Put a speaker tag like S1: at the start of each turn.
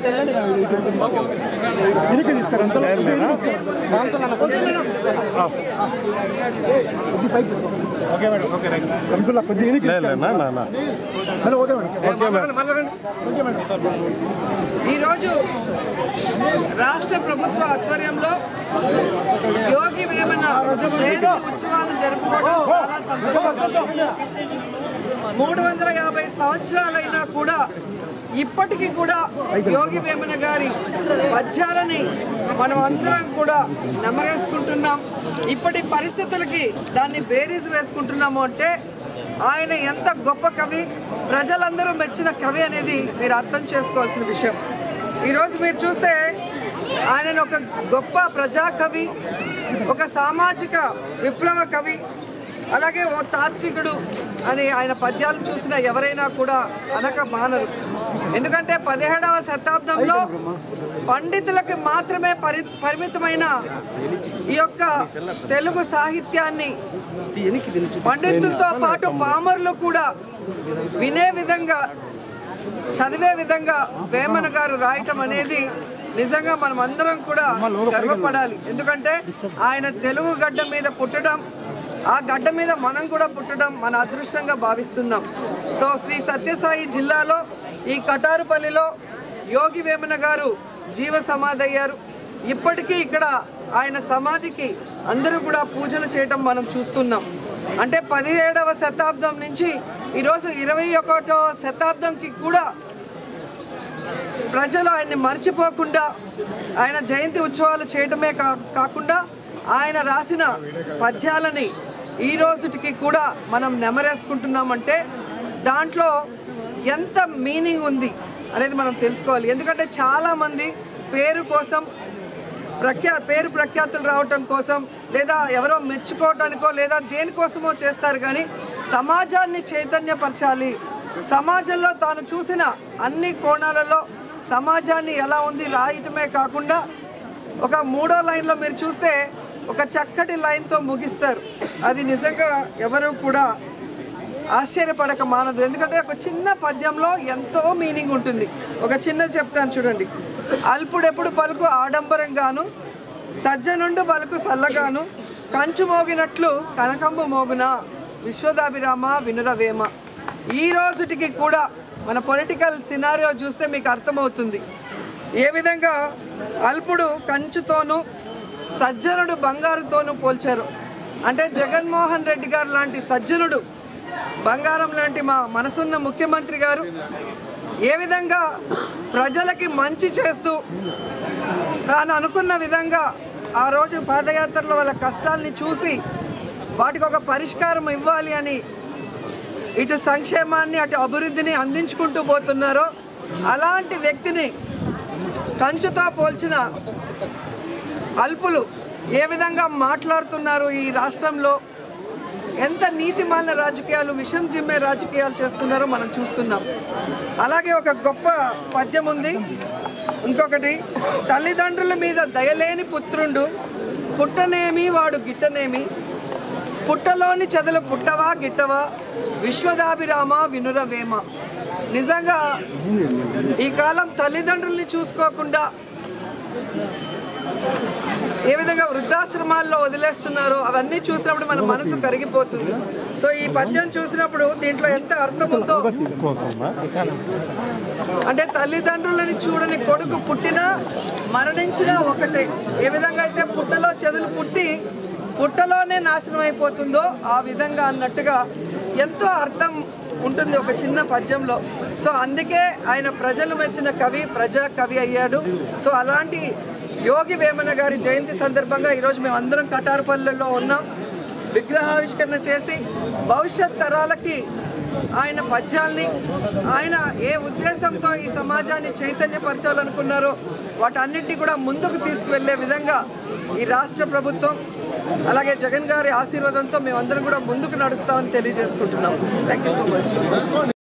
S1: వెనక్కి తీసుకురా అంతలో దాంతో నన్ను కొంచెం కొద్ది పైకి ఓకే మేడం ఓకే రైట్ అంతుల్లా కొద్ది వెనక్కి
S2: లే, లే, నా, నా, నా.
S1: మళ్ళీ ఓకే మేడం
S2: ఓకే మేడం.
S1: మళ్ళీ రండి ఓకే మేడం
S3: ఈరోజు రాష్ట్ర ప్రభుత్వ ఆధ్వర్యంలో యోగి వేమన జయంతి ఉత్సవాలు జరుపుకోవడం చాలా సంతోషంగా ఉంది. మూడు వందల యాభై సంవత్సరాలైనా కూడా ఇప్పటికీ కూడా యోగి వేమన గారి పద్యాలని మనం అందరం కూడా నెమరేసుకుంటున్నాం ఇప్పటి పరిస్థితులకి దాన్ని బేరీజ్ వేసుకుంటున్నాము అంటే ఆయన ఎంత గొప్ప కవి ప్రజలందరూ మెచ్చిన కవి అనేది మీరు అర్థం చేసుకోవాల్సిన విషయం ఈరోజు మీరు చూస్తే ఆయనను ఒక గొప్ప ప్రజాకవి ఒక సామాజిక విప్లవ కవి అలాగే ఓ తాత్వికుడు అని ఆయన పద్యాలు చూసిన ఎవరైనా కూడా అనక మానరు ఎందుకంటే పదిహేడవ శతాబ్దంలో పండితులకి మాత్రమే పరి పరిమితమైన ఈ యొక్క తెలుగు సాహిత్యాన్ని పండితులతో పాటు పామరులు కూడా వినే విధంగా చదివే విధంగా వేమన గారు రాయటం అనేది నిజంగా మనం అందరం కూడా గర్వపడాలి ఎందుకంటే ఆయన తెలుగు గడ్డ మీద పుట్టడం ఆ గడ్డ మీద మనం కూడా పుట్టడం మన అదృష్టంగా భావిస్తున్నాం సో శ్రీ సత్యసాయి జిల్లాలో ఈ కటారుపల్లిలో యోగి వేమన గారు జీవ సమాధి అయ్యారు ఇప్పటికీ ఇక్కడ ఆయన సమాధికి అందరూ కూడా పూజలు చేయటం మనం చూస్తున్నాం అంటే పదిహేడవ శతాబ్దం నుంచి ఈరోజు ఇరవై ఒకటో శతాబ్దంకి కూడా ప్రజలు ఆయన్ని మర్చిపోకుండా ఆయన జయంతి ఉత్సవాలు చేయటమే కా కాకుండా ఆయన రాసిన పద్యాలని ఈ రోజుటికి కూడా మనం నెమరేసుకుంటున్నామంటే దాంట్లో ఎంత మీనింగ్ ఉంది అనేది మనం తెలుసుకోవాలి ఎందుకంటే చాలామంది పేరు కోసం ప్రఖ్యా పేరు ప్రఖ్యాతులు రావటం కోసం లేదా ఎవరో మెచ్చుకోవటానికో లేదా దేనికోసమో చేస్తారు కానీ సమాజాన్ని చైతన్యపరచాలి సమాజంలో తాను చూసిన అన్ని కోణాలలో సమాజాన్ని ఎలా ఉంది రాయటమే కాకుండా ఒక మూడో లైన్లో మీరు చూస్తే ఒక చక్కటి లైన్తో ముగిస్తారు అది నిజంగా ఎవరు కూడా ఆశ్చర్యపడక మానదు ఎందుకంటే ఒక చిన్న పద్యంలో ఎంతో మీనింగ్ ఉంటుంది ఒక చిన్న చెప్తాను చూడండి అల్పుడెప్పుడు పలుకు ఆడంబరంగాను సజ్జనుండు పలుకు సల్లగాను కంచు మోగినట్లు కనకంబు మోగున విశ్వదాభిరామ వినురవేమ ఈ రోజుటికి కూడా మన పొలిటికల్ సినారియో చూస్తే మీకు అర్థమవుతుంది ఏ విధంగా అల్పుడు కంచుతోనూ సజ్జనుడు బంగారుతోనూ పోల్చారు అంటే జగన్మోహన్ రెడ్డి గారు లాంటి సజ్జనుడు బంగారం లాంటి మా మనసున్న ముఖ్యమంత్రి గారు ఏ విధంగా ప్రజలకి మంచి చేస్తూ తాను అనుకున్న విధంగా ఆ రోజు పాదయాత్రలో వాళ్ళ కష్టాల్ని చూసి వాటికి ఒక పరిష్కారం ఇవ్వాలి అని ఇటు సంక్షేమాన్ని అటు అభివృద్ధిని అందించుకుంటూ పోతున్నారో అలాంటి వ్యక్తిని కంచుతో పోల్చిన అల్పులు ఏ విధంగా మాట్లాడుతున్నారు ఈ రాష్ట్రంలో ఎంత నీతిమాలిన రాజకీయాలు విషం జిమ్మే రాజకీయాలు చేస్తున్నారో మనం చూస్తున్నాం అలాగే ఒక గొప్ప పద్యం ఉంది ఇంకొకటి తల్లిదండ్రుల మీద దయలేని పుత్రుండు పుట్టనేమి వాడు గిట్టనేమి పుట్టలోని చెదలు పుట్టవా గిట్టవా విశ్వదాభిరామ వినురవేమ నిజంగా ఈ కాలం తల్లిదండ్రుల్ని చూసుకోకుండా ఏ విధంగా వృద్ధాశ్రమాల్లో వదిలేస్తున్నారో అవన్నీ చూసినప్పుడు మన మనసు కరిగిపోతుంది సో ఈ పద్యం చూసినప్పుడు దీంట్లో ఎంత అర్థం ఉందో
S2: కోసమా
S3: అంటే తల్లిదండ్రులని చూడని కొడుకు పుట్టినా మరణించినా ఒకటే ఏ విధంగా అయితే పుట్టలో చెదులు పుట్టి పుట్టలోనే నాశనం అయిపోతుందో ఆ విధంగా అన్నట్టుగా ఎంతో అర్థం ఉంటుంది ఒక చిన్న పద్యంలో సో అందుకే ఆయన ప్రజలు మెచ్చిన కవి ప్రజా కవి అయ్యాడు సో అలాంటి యోగి వేమన గారి జయంతి సందర్భంగా ఈరోజు మేము అందరం కటారుపల్లెల్లో ఉన్నాం విగ్రహావిష్కరణ చేసి భవిష్యత్ తరాలకి ఆయన పద్యాల్ని ఆయన ఏ ఉద్దేశంతో ఈ సమాజాన్ని చైతన్యపరచాలనుకున్నారో వాటన్నిటిని కూడా ముందుకు తీసుకువెళ్ళే విధంగా ఈ రాష్ట్ర ప్రభుత్వం అలాగే జగన్ గారి ఆశీర్వాదంతో మేమందరం కూడా ముందుకు నడుస్తామని తెలియజేసుకుంటున్నాం థ్యాంక్ యూ సో మచ్